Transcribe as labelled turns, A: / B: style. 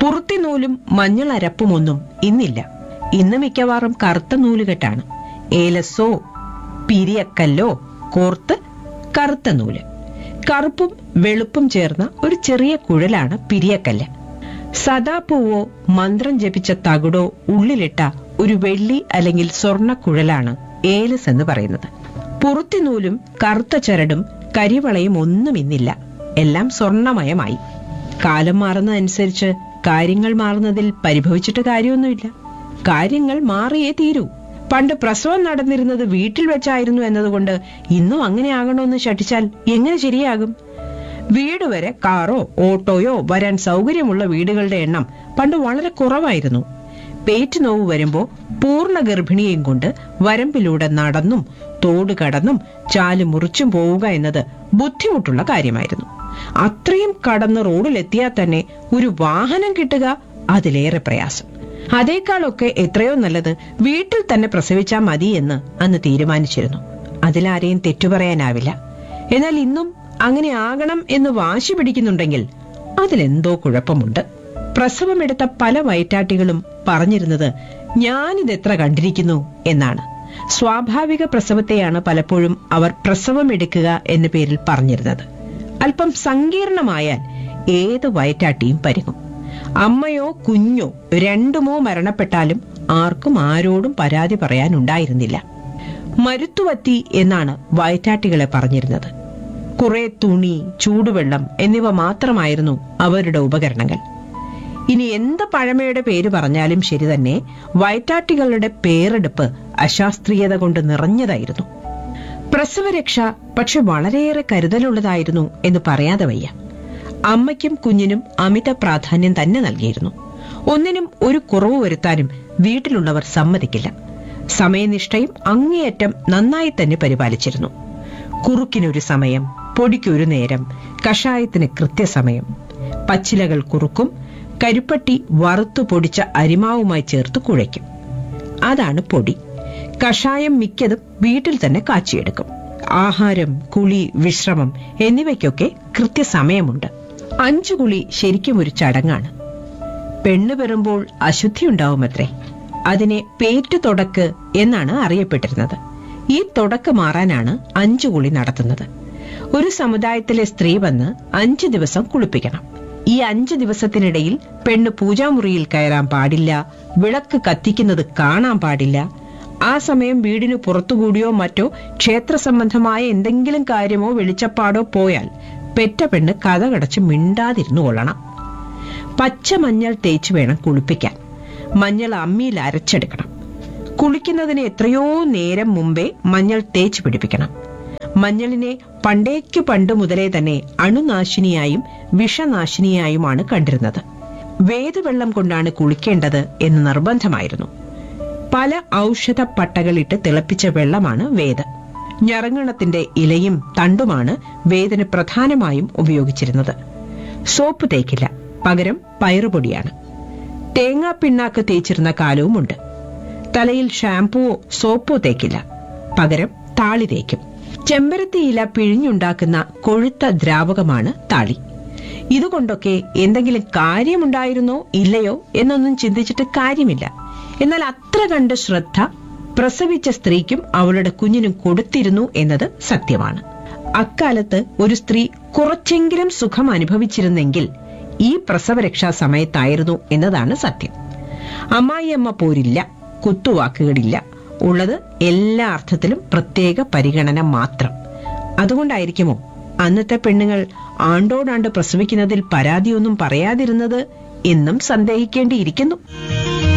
A: പുറത്തിനൂലും മഞ്ഞൾ അരപ്പുമൊന്നും ഇന്നില്ല ഇന്ന് മിക്കവാറും കറുത്ത നൂലുകെട്ടാണ് ഏലസോ പിരിയക്കല്ലോ കോർത്ത് കറുത്ത നൂല് കറുപ്പും വെളുപ്പും ചേർന്ന ഒരു ചെറിയ കുഴലാണ് പിരിയക്കല്ല് സദാപൂവോ മന്ത്രം ജപിച്ച തകിടോ ഉള്ളിലിട്ട ഒരു വെള്ളി അല്ലെങ്കിൽ സ്വർണ്ണ കുഴലാണ് ഏലസ് എന്ന് പറയുന്നത് പുറത്തിനൂലും കറുത്ത ചരടും കരിവളയും ഒന്നും ഇന്നില്ല എല്ലാം സ്വർണമയമായി കാലം മാറുന്നതനുസരിച്ച് കാര്യങ്ങൾ മാറുന്നതിൽ പരിഭവിച്ചിട്ട് കാര്യമൊന്നുമില്ല കാര്യങ്ങൾ മാറിയേ തീരൂ പണ്ട് പ്രസവം നടന്നിരുന്നത് വീട്ടിൽ വെച്ചായിരുന്നു എന്നതുകൊണ്ട് ഇന്നും അങ്ങനെ ആകണമെന്ന് ശഠിച്ചാൽ എങ്ങനെ ശരിയാകും വീട് വരെ കാറോ ഓട്ടോയോ വരാൻ സൗകര്യമുള്ള വീടുകളുടെ എണ്ണം പണ്ട് വളരെ കുറവായിരുന്നു പേറ്റ് നോവ് വരുമ്പോ പൂർണ്ണ ഗർഭിണിയെയും കൊണ്ട് വരമ്പിലൂടെ നടന്നും തോട് കടന്നും ചാല് മുറിച്ചും പോവുക എന്നത് ബുദ്ധിമുട്ടുള്ള കാര്യമായിരുന്നു അത്രയും കടന്ന് റോഡിലെത്തിയാൽ തന്നെ ഒരു വാഹനം കിട്ടുക അതിലേറെ പ്രയാസം അതേക്കാളൊക്കെ എത്രയോ നല്ലത് വീട്ടിൽ തന്നെ പ്രസവിച്ചാൽ മതി എന്ന് അന്ന് തീരുമാനിച്ചിരുന്നു അതിലാരെയും തെറ്റു പറയാനാവില്ല എന്നാൽ ഇന്നും അങ്ങനെ ആകണം എന്ന് വാശി പിടിക്കുന്നുണ്ടെങ്കിൽ അതിലെന്തോ കുഴപ്പമുണ്ട് പ്രസവമെടുത്ത പല വയറ്റാട്ടികളും പറഞ്ഞിരുന്നത് ഞാനിതെത്ര കണ്ടിരിക്കുന്നു എന്നാണ് സ്വാഭാവിക പ്രസവത്തെയാണ് പലപ്പോഴും അവർ പ്രസവമെടുക്കുക എന്ന പേരിൽ പറഞ്ഞിരുന്നത് അല്പം സങ്കീർണമായാൽ ഏത് വയറ്റാട്ടിയും പരുങ്ങും അമ്മയോ കുഞ്ഞോ രണ്ടുമോ മരണപ്പെട്ടാലും ആർക്കും ആരോടും പരാതി പറയാനുണ്ടായിരുന്നില്ല മരുത്തുവത്തി എന്നാണ് വയറ്റാട്ടികളെ പറഞ്ഞിരുന്നത് കുറെ തുണി ചൂടുവെള്ളം എന്നിവ മാത്രമായിരുന്നു അവരുടെ ഉപകരണങ്ങൾ ഇനി എന്ത് പഴമയുടെ പേര് പറഞ്ഞാലും ശരി തന്നെ വയറ്റാട്ടികളുടെ പേരെടുപ്പ് അശാസ്ത്രീയത കൊണ്ട് നിറഞ്ഞതായിരുന്നു പ്രസവരക്ഷ പക്ഷെ വളരെയേറെ കരുതലുള്ളതായിരുന്നു എന്ന് പറയാതെ വയ്യ അമ്മയ്ക്കും കുഞ്ഞിനും അമിത പ്രാധാന്യം തന്നെ നൽകിയിരുന്നു ഒന്നിനും ഒരു കുറവ് വരുത്താനും വീട്ടിലുള്ളവർ സമ്മതിക്കില്ല സമയനിഷ്ഠയും അങ്ങേയറ്റം നന്നായി തന്നെ പരിപാലിച്ചിരുന്നു കുറുക്കിനൊരു സമയം പൊടിക്കൊരു നേരം കഷായത്തിന് കൃത്യസമയം പച്ചിലകൾ കുറുക്കും കരിപ്പട്ടി വറുത്തു പൊടിച്ച അരിമാവുമായി ചേർത്ത് കുഴയ്ക്കും അതാണ് പൊടി കഷായം മിക്കതും വീട്ടിൽ തന്നെ കാച്ചിയെടുക്കും ആഹാരം കുളി വിശ്രമം എന്നിവയ്ക്കൊക്കെ കൃത്യസമയമുണ്ട് അഞ്ചു കുളി ശരിക്കും ഒരു ചടങ്ങാണ് പെണ്ണ് പെറുമ്പോൾ അശുദ്ധിയുണ്ടാവുമത്രേ അതിനെ പേറ്റു തുടക്ക് എന്നാണ് അറിയപ്പെട്ടിരുന്നത് ഈ തുടക്ക് മാറാനാണ് അഞ്ചു കുളി നടത്തുന്നത് ഒരു സമുദായത്തിലെ സ്ത്രീ വന്ന് അഞ്ചു ദിവസം കുളിപ്പിക്കണം ഈ അഞ്ചു ദിവസത്തിനിടയിൽ പെണ്ണ് പൂജാമുറിയിൽ കയറാൻ പാടില്ല വിളക്ക് കത്തിക്കുന്നത് കാണാൻ പാടില്ല ആ സമയം വീടിന് പുറത്തുകൂടിയോ മറ്റോ ക്ഷേത്ര സംബന്ധമായ എന്തെങ്കിലും കാര്യമോ വെളിച്ചപ്പാടോ പോയാൽ പെറ്റ പെണ്ണ് കഥകടച്ച് മിണ്ടാതിരുന്നു കൊള്ളണം പച്ച മഞ്ഞൾ തേച്ച് വേണം കുളിപ്പിക്കാൻ മഞ്ഞൾ അമ്മിയിൽ അരച്ചെടുക്കണം കുളിക്കുന്നതിന് എത്രയോ നേരം മുമ്പേ മഞ്ഞൾ തേച്ച് പിടിപ്പിക്കണം മഞ്ഞളിനെ പണ്ടേക്ക് പണ്ട് മുതലേ തന്നെ അണുനാശിനിയായും വിഷനാശിനിയായുമാണ് കണ്ടിരുന്നത് വേദവെള്ളം കൊണ്ടാണ് കുളിക്കേണ്ടത് എന്ന് നിർബന്ധമായിരുന്നു പല ഔഷധ പട്ടകളിട്ട് തിളപ്പിച്ച വെള്ളമാണ് വേദ ഞറങ്ങണത്തിന്റെ ഇലയും തണ്ടുമാണ് വേദന പ്രധാനമായും ഉപയോഗിച്ചിരുന്നത് സോപ്പ് തേക്കില്ല പകരം പയറുപൊടിയാണ് തേങ്ങാ പിണ്ണാക്ക് തേച്ചിരുന്ന കാലവുമുണ്ട് തലയിൽ ഷാംപൂവോ സോപ്പോ തേക്കില്ല പകരം താളി തേക്കും ചെമ്പരത്തി ഇല പിഴിഞ്ഞുണ്ടാക്കുന്ന കൊഴുത്ത ദ്രാവകമാണ് താളി ഇതുകൊണ്ടൊക്കെ എന്തെങ്കിലും കാര്യമുണ്ടായിരുന്നോ ഇല്ലയോ എന്നൊന്നും ചിന്തിച്ചിട്ട് കാര്യമില്ല എന്നാൽ അത്ര കണ്ട് ശ്രദ്ധ പ്രസവിച്ച സ്ത്രീക്കും അവളുടെ കുഞ്ഞിനും കൊടുത്തിരുന്നു എന്നത് സത്യമാണ് അക്കാലത്ത് ഒരു സ്ത്രീ കുറച്ചെങ്കിലും സുഖം അനുഭവിച്ചിരുന്നെങ്കിൽ ഈ പ്രസവരക്ഷാ സമയത്തായിരുന്നു എന്നതാണ് സത്യം അമ്മായിയമ്മ പോരില്ല കുത്തുവാക്കുകളില്ല ഉള്ളത് എല്ലാ അർത്ഥത്തിലും പ്രത്യേക പരിഗണന മാത്രം അതുകൊണ്ടായിരിക്കുമോ അന്നത്തെ പെണ്ണുങ്ങൾ ആണ്ടോടാണ്ട് പ്രസവിക്കുന്നതിൽ പരാതിയൊന്നും പറയാതിരുന്നത് എന്നും സന്ദേഹിക്കേണ്ടിയിരിക്കുന്നു